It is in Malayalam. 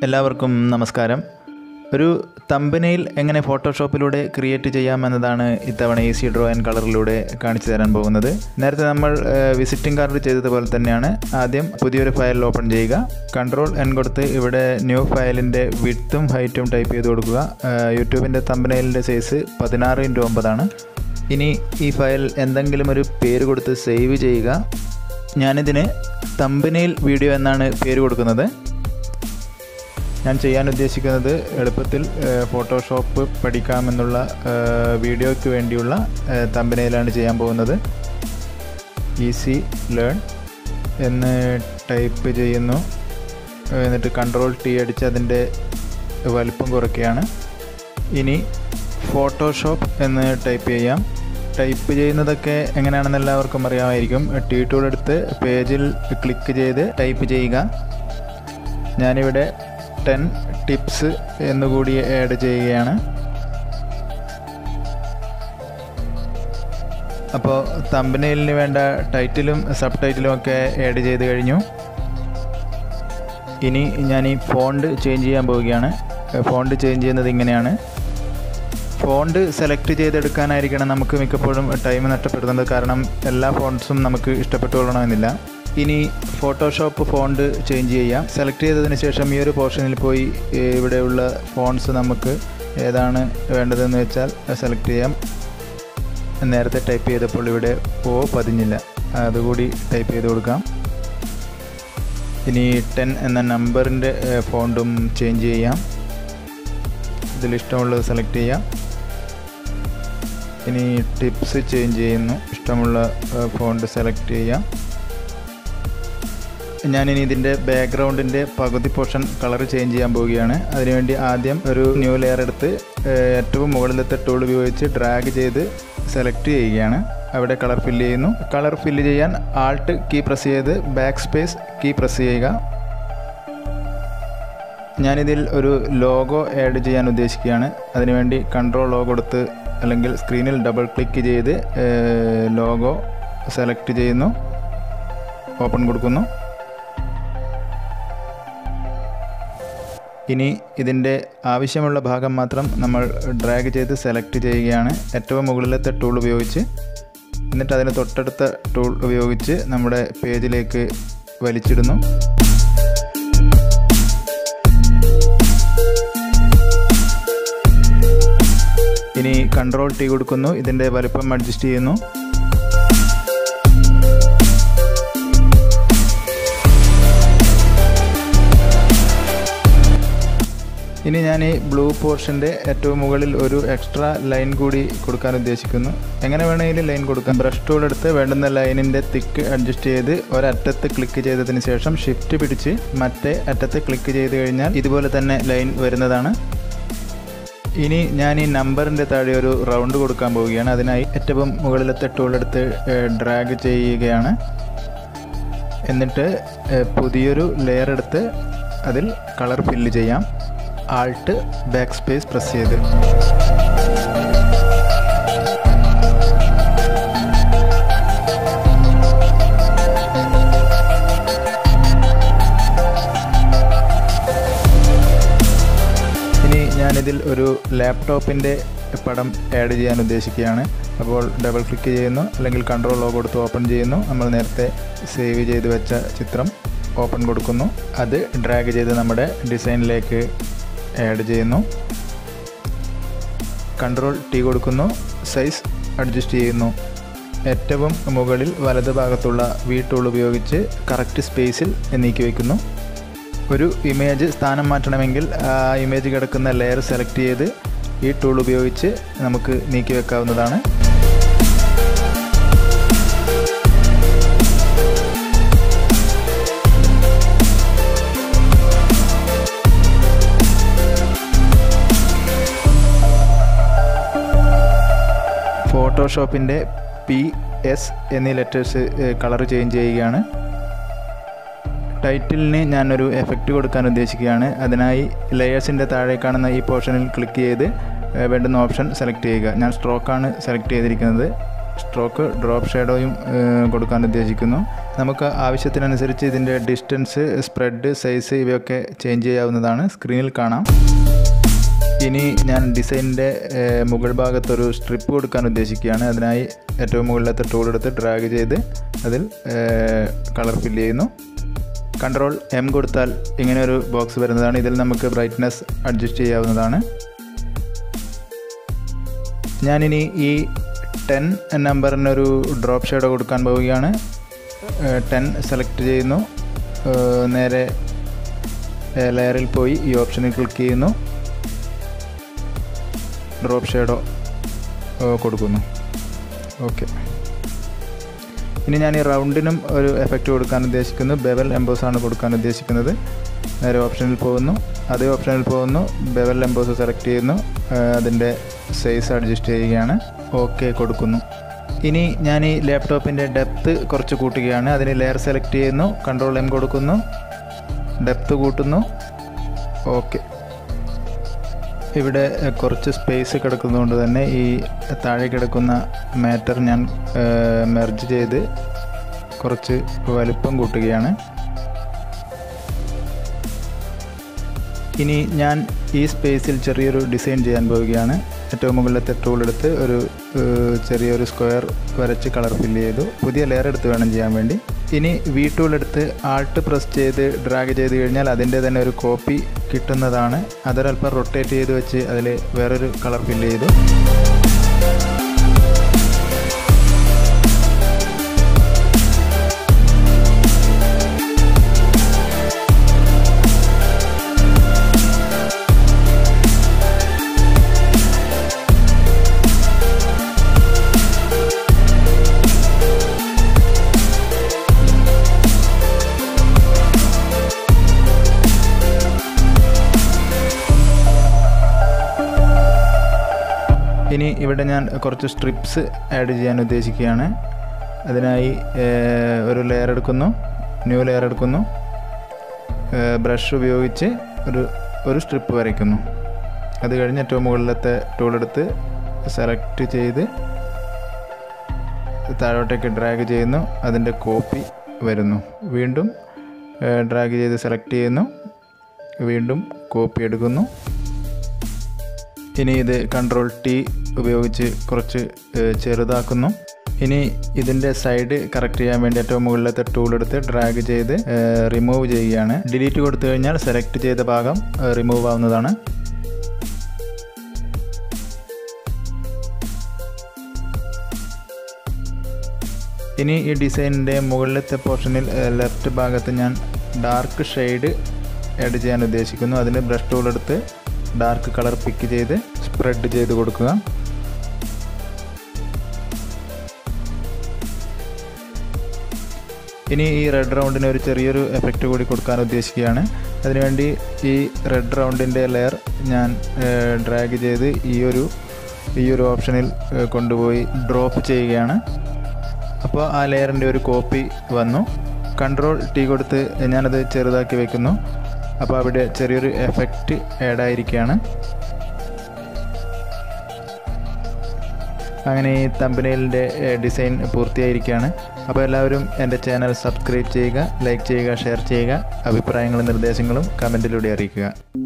എല്ലാവർക്കും നമസ്കാരം ഒരു തമ്പനയിൽ എങ്ങനെ ഫോട്ടോഷോപ്പിലൂടെ ക്രിയേറ്റ് ചെയ്യാമെന്നതാണ് ഇത്തവണ ഈസി ഡ്രോ ആൻഡ് കളറിലൂടെ കാണിച്ചു തരാൻ പോകുന്നത് നേരത്തെ നമ്മൾ വിസിറ്റിംഗ് കാർഡ് ചെയ്തതുപോലെ തന്നെയാണ് ആദ്യം പുതിയൊരു ഫയൽ ഓപ്പൺ ചെയ്യുക കൺട്രോൾ എൻ കൊടുത്ത് ഇവിടെ ന്യൂ ഫയലിൻ്റെ വിഡ്ത്തും ഹൈറ്റും ടൈപ്പ് ചെയ്ത് കൊടുക്കുക യൂട്യൂബിൻ്റെ തമ്പനയിലിൻ്റെ സൈസ് പതിനാറ് ഇൻറ്റു ഒമ്പതാണ് ഇനി ഈ ഫയൽ എന്തെങ്കിലും ഒരു പേര് കൊടുത്ത് സേവ് ചെയ്യുക ഞാനിതിന് തമ്പനയിൽ വീഡിയോ എന്നാണ് പേര് കൊടുക്കുന്നത് ഞാൻ ചെയ്യാൻ ഉദ്ദേശിക്കുന്നത് എളുപ്പത്തിൽ ഫോട്ടോഷോപ്പ് പഠിക്കാമെന്നുള്ള വീഡിയോയ്ക്ക് വേണ്ടിയുള്ള തമ്പനയിലാണ് ചെയ്യാൻ പോകുന്നത് ഈസി ലേൺ എന്ന് ടൈപ്പ് ചെയ്യുന്നു എന്നിട്ട് കൺട്രോൾ ടി അടിച്ച് അതിൻ്റെ വലിപ്പം കുറയ്ക്കുകയാണ് ഇനി ഫോട്ടോഷോപ്പ് എന്ന് ടൈപ്പ് ചെയ്യാം ടൈപ്പ് ചെയ്യുന്നതൊക്കെ എങ്ങനെയാണെന്ന് എല്ലാവർക്കും അറിയാമായിരിക്കും ടി ടൂൾ എടുത്ത് പേജിൽ ക്ലിക്ക് ചെയ്ത് ടൈപ്പ് ചെയ്യുക ഞാനിവിടെ ടെൻ ടിപ്സ് എന്നുകൂടി ആഡ് ചെയ്യുകയാണ് അപ്പോൾ തമ്പനയിലിന് വേണ്ട ടൈറ്റിലും സബ് ടൈറ്റിലും ഒക്കെ ആഡ് ചെയ്ത് കഴിഞ്ഞു ഇനി ഞാൻ ഈ ഫോണ്ട് ചേഞ്ച് ചെയ്യാൻ പോവുകയാണ് ഫോണ്ട് ചേഞ്ച് ചെയ്യുന്നത് ഇങ്ങനെയാണ് ഫോണ്ട് സെലക്ട് ചെയ്തെടുക്കാനായിരിക്കണം നമുക്ക് മിക്കപ്പോഴും ടൈം നഷ്ടപ്പെടുന്നത് കാരണം എല്ലാ ഫോൺസും നമുക്ക് ഇഷ്ടപ്പെട്ടുകൊള്ളണമെന്നില്ല ഇനി ഫോട്ടോഷോപ്പ് ഫോണ്ട് ചേഞ്ച് ചെയ്യാം സെലക്ട് ചെയ്തതിന് ശേഷം ഈ ഒരു പോർഷനിൽ പോയി ഇവിടെയുള്ള ഫോൺസ് നമുക്ക് ഏതാണ് വേണ്ടതെന്ന് വെച്ചാൽ സെലക്ട് ചെയ്യാം നേരത്തെ ടൈപ്പ് ചെയ്തപ്പോൾ ഇവിടെ ഓ പതിഞ്ഞില്ല അതുകൂടി ടൈപ്പ് ചെയ്ത് കൊടുക്കാം ഇനി ടെൻ എന്ന നമ്പറിൻ്റെ ഫോണ്ടും ചേഞ്ച് ചെയ്യാം ഇതിലിഷ്ടമുള്ളത് സെലക്ട് ചെയ്യാം ഇനി ടിപ്സ് ചേഞ്ച് ചെയ്യുന്നു ഇഷ്ടമുള്ള ഫോണ്ട് സെലക്ട് ചെയ്യാം ഞാനിനി ഇതിൻ്റെ ബാക്ക്ഗ്രൗണ്ടിൻ്റെ പകുതി പോർഷൻ കളർ ചേഞ്ച് ചെയ്യാൻ പോവുകയാണ് അതിനുവേണ്ടി ആദ്യം ഒരു ന്യൂ ലെയർ എടുത്ത് ഏറ്റവും മുകളിലത്തെ ടൂൾ ഉപയോഗിച്ച് ഡ്രാഗ് ചെയ്ത് സെലക്ട് ചെയ്യുകയാണ് അവിടെ കളർ ഫില്ല് ചെയ്യുന്നു കളർ ഫില്ല് ചെയ്യാൻ ആൾട്ട് കീ പ്രസ് ചെയ്ത് ബാക്ക് സ്പേസ് കീ പ്രസ് ചെയ്യുക ഞാനിതിൽ ഒരു ലോഗോ ആഡ് ചെയ്യാൻ ഉദ്ദേശിക്കുകയാണ് അതിനുവേണ്ടി കൺട്രോൾ ലോ കൊടുത്ത് അല്ലെങ്കിൽ സ്ക്രീനിൽ ഡബിൾ ക്ലിക്ക് ചെയ്ത് ലോഗോ സെലക്ട് ചെയ്യുന്നു ഓപ്പൺ കൊടുക്കുന്നു ഇനി ഇതിൻ്റെ ആവശ്യമുള്ള ഭാഗം മാത്രം നമ്മൾ ഡ്രാഗ് ചെയ്ത് സെലക്ട് ചെയ്യുകയാണ് ഏറ്റവും മുകളിലത്തെ ടൂൾ ഉപയോഗിച്ച് എന്നിട്ട് അതിന് തൊട്ടടുത്ത ടൂൾ ഉപയോഗിച്ച് നമ്മുടെ പേജിലേക്ക് വലിച്ചിടുന്നു ഇനി കൺട്രോൾ ടി കൊടുക്കുന്നു ഇതിൻ്റെ വലുപ്പം അഡ്ജസ്റ്റ് ചെയ്യുന്നു ഇനി ഞാൻ ഈ ബ്ലൂ പോർഷൻ്റെ ഏറ്റവും മുകളിൽ ഒരു എക്സ്ട്രാ ലൈൻ കൂടി കൊടുക്കാൻ ഉദ്ദേശിക്കുന്നു എങ്ങനെ വേണമെങ്കിലും ലൈൻ കൊടുക്കാം ബ്രഷ് ടൂൾ എടുത്ത് വേണ്ടുന്ന ലൈനിൻ്റെ തിക്ക് അഡ്ജസ്റ്റ് ചെയ്ത് ഒരറ്റത്ത് ക്ലിക്ക് ചെയ്തതിന് ശേഷം ഷിഫ്റ്റ് പിടിച്ച് മറ്റേ അറ്റത്ത് ക്ലിക്ക് ചെയ്ത് കഴിഞ്ഞാൽ ഇതുപോലെ തന്നെ ലൈൻ വരുന്നതാണ് ഇനി ഞാൻ ഈ നമ്പറിൻ്റെ താഴെ ഒരു റൗണ്ട് കൊടുക്കാൻ പോവുകയാണ് അതിനായി ഏറ്റവും മുകളിലത്തെ ടൂൾ എടുത്ത് ഡ്രാഗ് ചെയ്യുകയാണ് എന്നിട്ട് പുതിയൊരു ലെയർ എടുത്ത് അതിൽ കളർ ഫില്ല് ചെയ്യാം ആൾട്ട് ബാക്ക് സ്പേസ് പ്രസ് ചെയ്ത് ഇനി ഞാനിതിൽ ഒരു ലാപ്ടോപ്പിൻ്റെ പടം ആഡ് ചെയ്യാൻ ഉദ്ദേശിക്കുകയാണ് അപ്പോൾ ഡബിൾ ക്ലിക്ക് ചെയ്യുന്നു അല്ലെങ്കിൽ കൺട്രോൾ ലോ കൊടുത്ത് ഓപ്പൺ ചെയ്യുന്നു നമ്മൾ നേരത്തെ സേവ് ചെയ്ത് വെച്ച ചിത്രം ഓപ്പൺ കൊടുക്കുന്നു അത് ഡ്രാഗ് ചെയ്ത് നമ്മുടെ ഡിസൈനിലേക്ക് ആഡ് ചെയ്യുന്നു കൺട്രോൾ ടി കൊടുക്കുന്നു സൈസ് അഡ്ജസ്റ്റ് ചെയ്യുന്നു ഏറ്റവും മുകളിൽ വലത് ഭാഗത്തുള്ള വി ടൂൾ ഉപയോഗിച്ച് കറക്റ്റ് സ്പേസിൽ നീക്കി വയ്ക്കുന്നു ഒരു ഇമേജ് സ്ഥാനം മാറ്റണമെങ്കിൽ ആ ഇമേജ് കിടക്കുന്ന ലെയർ സെലക്ട് ചെയ്ത് ഈ ടൂൾ ഉപയോഗിച്ച് നമുക്ക് നീക്കി വെക്കാവുന്നതാണ് ഫോട്ടോഷോപ്പിൻ്റെ പി എസ് എന്നീ ലെറ്റേഴ്സ് കളർ ചേഞ്ച് ചെയ്യുകയാണ് ടൈറ്റിലിന് ഞാനൊരു എഫക്റ്റ് കൊടുക്കാൻ ഉദ്ദേശിക്കുകയാണ് അതിനായി ലെയേഴ്സിൻ്റെ താഴെ കാണുന്ന ഈ പോർഷനിൽ ക്ലിക്ക് ചെയ്ത് വേണ്ടുന്ന ഓപ്ഷൻ സെലക്ട് ചെയ്യുക ഞാൻ സ്ട്രോക്കാണ് സെലക്ട് ചെയ്തിരിക്കുന്നത് സ്ട്രോക്ക് ഡ്രോപ്പ് ഷേഡോയും ഏഹ്, കൊടുക്കാൻ ഉദ്ദേശിക്കുന്നു നമുക്ക് ആവശ്യത്തിനനുസരിച്ച് ഇതിൻ്റെ ഡിസ്റ്റൻസ് സ്പ്രെഡ് സൈസ് ഇവയൊക്കെ ചേഞ്ച് ചെയ്യാവുന്നതാണ് സ്ക്രീനിൽ കാണാം ഇനി ഞാൻ ഡിസൈനിൻ്റെ മുകൾ ഭാഗത്തൊരു സ്ട്രിപ്പ് കൊടുക്കാൻ ഉദ്ദേശിക്കുകയാണ് അതിനായി ഏറ്റവും മുകളിലത്തെ ടൂൾ എടുത്ത് ഡ്രാഗ് ചെയ്ത് അതിൽ കളർ ഫില്ല് ചെയ്യുന്നു കൺട്രോൾ എം കൊടുത്താൽ ഇങ്ങനെ ഒരു ബോക്സ് വരുന്നതാണ് ഇതിൽ നമുക്ക് ബ്രൈറ്റ്നസ് അഡ്ജസ്റ്റ് ചെയ്യാവുന്നതാണ് ഞാനിനി ഈ ടെൻ നമ്പറിനൊരു ഡ്രോപ്പ് ഷേഡോ കൊടുക്കാൻ പോവുകയാണ് ടെൻ സെലക്ട് ചെയ്യുന്നു ഏഹ് നേരെ ലെയറിൽ പോയി ഈ ഓപ്ഷനിൽ ക്ലിക്ക് ചെയ്യുന്നു ഡ്രോപ്പ് ഷേഡോ കൊടുക്കുന്നു ഓക്കെ ഇനി ഞാൻ ഈ റൗണ്ടിനും ഒരു എഫക്റ്റ് കൊടുക്കാൻ ഉദ്ദേശിക്കുന്നു ബെവൽ എംബോസ് ആണ് കൊടുക്കാൻ ഉദ്ദേശിക്കുന്നത് നേരെ ഓപ്ഷനിൽ പോകുന്നു അതേ ഓപ്ഷനിൽ പോകുന്നു ബെവൽ എംബോസ് സെലക്ട് ചെയ്യുന്നു ആ, അതിൻ്റെ സൈസ് അഡ്ജസ്റ്റ് ചെയ്യുകയാണ് ഓക്കെ കൊടുക്കുന്നു ഇനി ഞാൻ ഈ ലാപ്ടോപ്പിൻ്റെ ഡെപ്ത്ത് കുറച്ച് കൂട്ടുകയാണ് അതിന് ലെയർ സെലക്ട് ചെയ്യുന്നു കൺട്രോൾ എം കൊടുക്കുന്നു ഡെപ്ത്ത് കൂട്ടുന്നു ഓക്കെ ഇവിടെ എഹ്, കുറച്ച് സ്പേസ് കിടക്കുന്നതുകൊണ്ട് തന്നെ ഈ താഴെ കിടക്കുന്ന മാറ്റർ ഞാൻ മെർജ് ചെയ്ത് കുറച്ച് വലുപ്പം കൂട്ടുകയാണ് ഇനി ഞാൻ ഈ സ്പേസിൽ ചെറിയൊരു ഡിസൈൻ ചെയ്യാൻ പോവുകയാണ് ഏറ്റവും മുകളിലത്തെ ടൂൾ എടുത്ത് ഒരു ഏഹ്, ചെറിയൊരു സ്ക്വയർ വരച്ച് കളർ ഫില്ല് ചെയ്തു പുതിയ ലെയർ എടുത്ത് വേണം ചെയ്യാൻ വേണ്ടി ഇനി വി ടൂൾ എടുത്ത് ആൾട്ട് പ്രസ് ചെയ്ത് ഡ്രാഗ് ചെയ്ത് കഴിഞ്ഞാൽ അതിൻ്റെ തന്നെ ഒരു കോപ്പി കിട്ടുന്നതാണ് അതൊരല്പം റൊട്ടേറ്റ് ചെയ്ത് വെച്ച് അതിൽ വേറൊരു കളർ ഫില്ല് ചെയ്തു ഇനി ഇവിടെ ഞാൻ കുറച്ച് സ്ട്രിപ്സ് ആഡ് ചെയ്യാൻ ഉദ്ദേശിക്കുകയാണ് അതിനായി ഏഹ്, ഒരു ലെയർ എടുക്കുന്നു ന്യൂ ലെയർ എടുക്കുന്നു ബ്രഷ് ഉപയോഗിച്ച് ഒരു ഒരു സ്ട്രിപ്പ് വരയ്ക്കുന്നു അത് കഴിഞ്ഞ് ഏറ്റവും മുകളിലത്തെ ടൂൾ എടുത്ത് സെലക്ട് ചെയ്ത് താഴോട്ടേക്ക് ഡ്രാഗ് ചെയ്യുന്നു അതിൻ്റെ കോപ്പി വരുന്നു വീണ്ടും ഡ്രാഗ് ചെയ്ത് സെലക്ട് ചെയ്യുന്നു വീണ്ടും കോപ്പി എടുക്കുന്നു ഇനി ഇത് കൺട്രോൾ ടി ഉപയോഗിച്ച് കുറച്ച് ഏഹ്, ചെറുതാക്കുന്നു ഇനി ഇതിൻ്റെ സൈഡ് കറക്റ്റ് ചെയ്യാൻ വേണ്ടി ഏറ്റവും മുകളിലത്തെ ടൂൾ എടുത്ത് ഡ്രാഗ് ചെയ്ത് റിമൂവ് ചെയ്യുകയാണ് ഡിലീറ്റ് കൊടുത്തു കഴിഞ്ഞാൽ സെലക്ട് ചെയ്ത ഭാഗം റിമൂവ് ആവുന്നതാണ് ഇനി ഈ ഡിസൈനിൻ്റെ മുകളിലത്തെ പോർഷനിൽ ലെഫ്റ്റ് ഭാഗത്ത് ഞാൻ ഡാർക്ക് ഷെയ്ഡ് ആഡ് ചെയ്യാൻ ഉദ്ദേശിക്കുന്നു അതിന് ബ്രഷ് ടൂൾ എടുത്ത് ഡാർക്ക് കളർ പിക്ക് ചെയ്ത് സ്പ്രെഡ് ചെയ്ത് കൊടുക്കുക ഇനി ഈ റെഡ് റൗണ്ടിന് ഒരു ചെറിയൊരു എഫക്റ്റ് കൂടി കൊടുക്കാൻ ഉദ്ദേശിക്കുകയാണ് അതിനുവേണ്ടി ഈ റെഡ് റൗണ്ടിൻ്റെ ലെയർ ഞാൻ ഡ്രാഗ് ചെയ്ത് ഈ ഒരു ഈ ഒരു ഓപ്ഷനിൽ ഏഹ്, കൊണ്ടുപോയി ഡ്രോപ്പ് ചെയ്യുകയാണ് അപ്പോൾ ആ ലെയറിൻ്റെ ഒരു കോപ്പി വന്നു കൺട്രോൾ ടി കൊടുത്ത് ഞാനത് ചെറുതാക്കി വെക്കുന്നു അപ്പോൾ അവിടെ ചെറിയൊരു എഫക്റ്റ് ആഡ് ആയിരിക്കുകയാണ് അങ്ങനെ ഈ തമ്പനയിലിൻ്റെ ഡിസൈൻ പൂർത്തിയായിരിക്കുകയാണ് അപ്പോൾ എല്ലാവരും എൻ്റെ ചാനൽ സബ്സ്ക്രൈബ് ചെയ്യുക ലൈക്ക് ചെയ്യുക ഷെയർ ചെയ്യുക അഭിപ്രായങ്ങളും നിർദ്ദേശങ്ങളും കമൻറ്റിലൂടെ അറിയിക്കുക